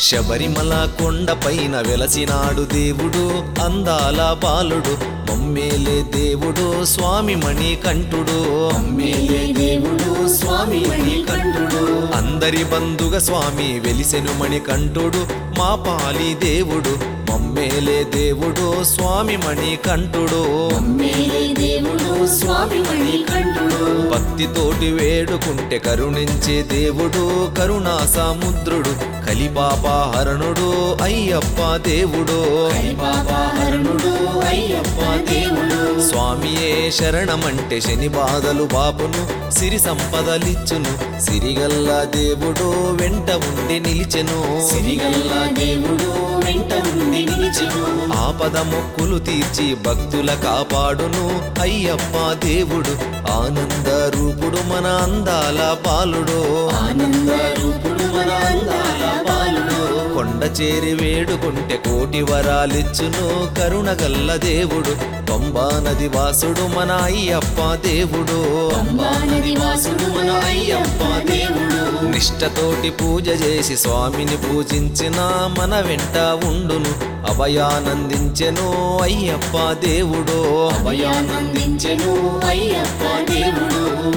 శబరిమల కొండపైన వెలసినాడు దేవుడు అందాల బాలుడు మమ్మేలే దేవుడు స్వామి మణికంఠుడు అమ్మేలే దేవుడు స్వామి మణికంఠుడు అందరి బంధుగ స్వామి వెలిసెను మణికంఠుడు మా పాలి దేవుడు మమ్మేలే దేవుడు స్వామి మణికంఠుడు అమ్మేలే దేవుడు స్వామి మణికంఠుడు భక్తితోటి వేడుకుంటే కరుణించే దేవుడు కరుణా సముద్రుడు కలిపాపహరణుడు అయ్యప్ప దేవుడు హరిబాబాహరణుడు అయ్యప్ప దేవుడు స్వామియే శరణమంటే శని బాధలు బాపును సిరి సంపదలిచ్చును సిరిగల్ల దేవుడు వెంట ఉండి నిలిచెను సిరిగల్ల దేవుడు వెంట ఉండి నిలిచెను ఆపద మొక్కులు తీర్చి భక్తుల కాపాడును అయ్యప్ప దేవుడు ఆనంద రూపుడు మన అందాల బాలుడు ఆనంద రూపుడు మన అందాల బాలుడు కొండ చేరి వేడుకుంటే కోటి వరాలిచ్చును కరుణగల్ల దేవుడు పంబా నది వాసుడు మన అయ్యప్ప దేవుడు అంబానది వాసుడు మన అయ్యప్ప దేవుడు నిష్టతోటి పూజ చేసి స్వామిని పూజించిన మన వెంట ఉండును అభయానందించెను అయ్యప్ప దేవుడు అభయానందించెను అయ్యప్ప దేవుడు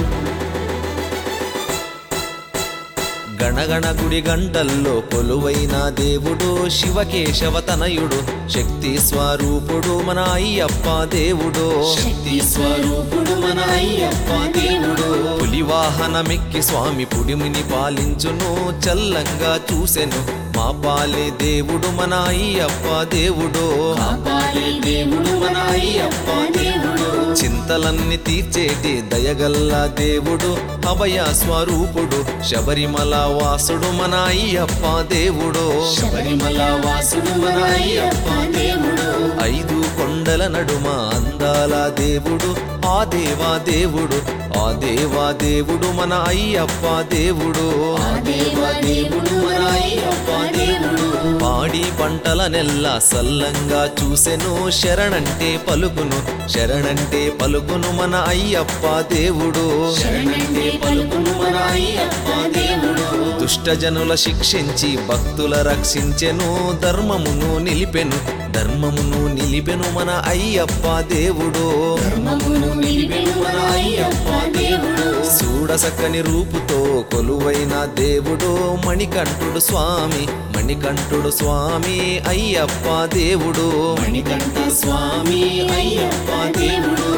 గణగణ గుడి గంటల్లో కొలువైన దేవుడు శివకేశవ తనయుడు శక్తి స్వరూపుడు మన అయ్యప్ప దేవుడు శక్తి స్వరూపుడు మన అయ్యప్ప దేవుడు పులివాహనమెక్కి స్వామి పుడిమిని పాలించును చల్లంగా చూసెను మా పాలే దేవుడు మన అయ్యప్ప దేవుడు కాపాడే దేవుడు మన అయ్యప్ప దేవుడు చింతలన్నీ తీర్చేటి దయగల్ల దేవుడు అభయ స్వరూపుడు శబరిమల వాసుడు మన అయ్యప్ప దేవుడు శబరిమల వాసుడు మన అయ్యప్ప దేవుడు ఐదు కొండల నడుమ అందాల దేవుడు ఆ దేవా దేవుడు ఆ దేవా దేవుడు మన అయ్యప్ప దేవుడు ఆ దేవ దేవుడు మన అయ్యప్ప దేవుడు పాడి పంటల నెల్ల సల్లంగా చూసెను శరణంటే పలుకును శరణంటే పలుకును మన అయ్యప్ప దేవుడు శరణంటే పలుకును మన అయ్యప్ప దేవుడు దుష్టజనుల శిక్షించి భక్తుల రక్షించెను ధర్మమును నిలిపెను ధర్మమును నిలిపెను మన అయ్యప్ప దేవుడు ధర్మమును నిలిపెను మన అయ్యప్ప దేవుడు చూడసక్కని రూపుతో కొలువైన దేవుడు మణికంఠుడు స్వామి మణికంఠుడు స్వామి అయ్యప్ప దేవుడు మణికంఠ స్వామి అయ్యప్ప దేవుడు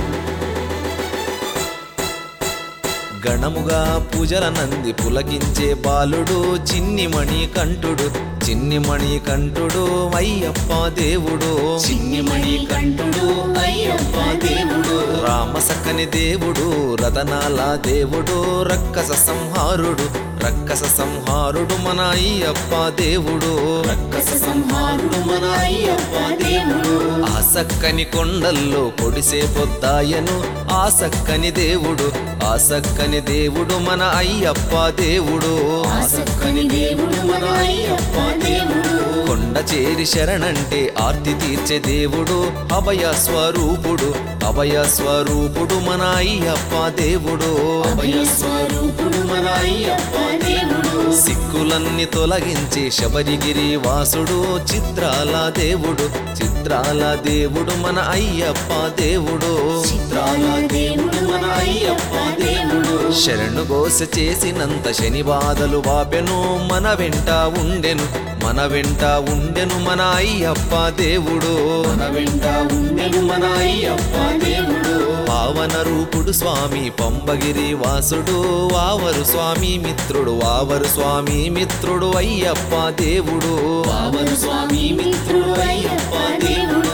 గణముగా పూజల నంది పులకించే బాలుడు చిన్ని మణికంఠుడు చిన్ని మణికంఠుడు అయ్యప్ప దేవుడు చిన్ని మణికంఠుడు అయ్యప్ప దేవుడు రామసక్కని దేవుడు రతనాల దేవుడు రక్కస సంహారుడు రక్కస సంహారుడు మన అయ్యప్ప దేవుడు రక్కస సంహారుడు మన అయ్యప్ప దేవుడు ఆ సక్కని కొండల్లో పొడిసే పొద్దాయను ఆ సక్కని దేవుడు ఆ సక్కని దేవుడు మన అయ్యప్ప దేవుడు ఆసక్కని దేవుడు మన అయ్యప్ప దేవుడు కొండ చేరి శరణంటే ఆర్తి తీర్చే దేవుడు అభయ స్వరూపుడు అభయ స్వరూపుడు మన అయ్యప్ప దేవుడు అభయ స్వరూపుడు మన అయ్యప్ప దేవుడు సిక్కులన్నీ తొలగించి శబరిగిరి వాసుడు చిత్రాల దేవుడు చిత్రాల దేవుడు మన అయ్యప్ప దేవుడు చిత్రాల దేవుడు మన అయ్యప్ప దేవుడు శరణు గోస చేసినంత శని బాధలు వాపెను మన వెంట ఉండెను మన వెంట ఉండెను మన అయ్యప్ప దేవుడు మన వెంట ఉండెను మన అయ్యప్ప దేవుడు పావన రూపుడు స్వామి పంబగిరి వాసుడు వావరు స్వామి మిత్రుడు వావరు స్వామి మిత్రుడు అయ్యప్ప దేవుడు పావన స్వామి మిత్రుడు అయ్యప్ప దేవుడు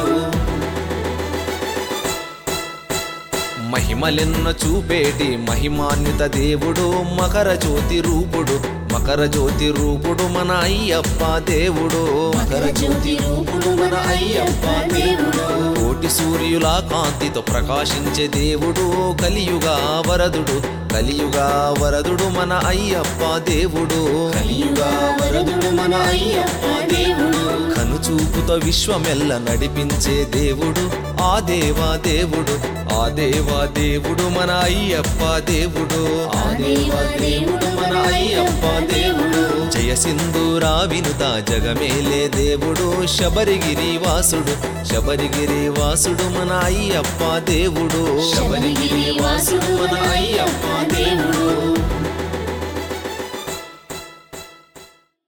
మహిమలెన్న చూపేటి మహిమాన్విత దేవుడు మకర జ్యోతి రూపుడు మకర జ్యోతి రూపుడు మన అయ్యప్ప దేవుడు మకర జ్యోతి రూపుడు మన అయ్యప్ప దేవుడు కోటి సూర్యుల కాంతితో ప్రకాశించే దేవుడు కలియుగా వరదుడు కలియుగా వరదుడు మన అయ్యప్ప దేవుడు కలియుగా వరదుడు మన అయ్యప్ప దేవుడు కనుచూపుతో విశ్వమెల్ల నడిపించే దేవుడు ఆ దేవా దేవుడు ఆ దేవా దేవుడు మన అయ్యప్ప దేవుడు ఆ దేవ దేవుడు మన మన అయ్యప్ప దేవుడు జయ సింధూరా వినుత జగమేలే దేవుడు శబరిగిరి వాసుడు శబరిగిరి వాసుడు మన అయ్యప్ప దేవుడు శబరిగిరి వాసుడు మన అయ్యప్ప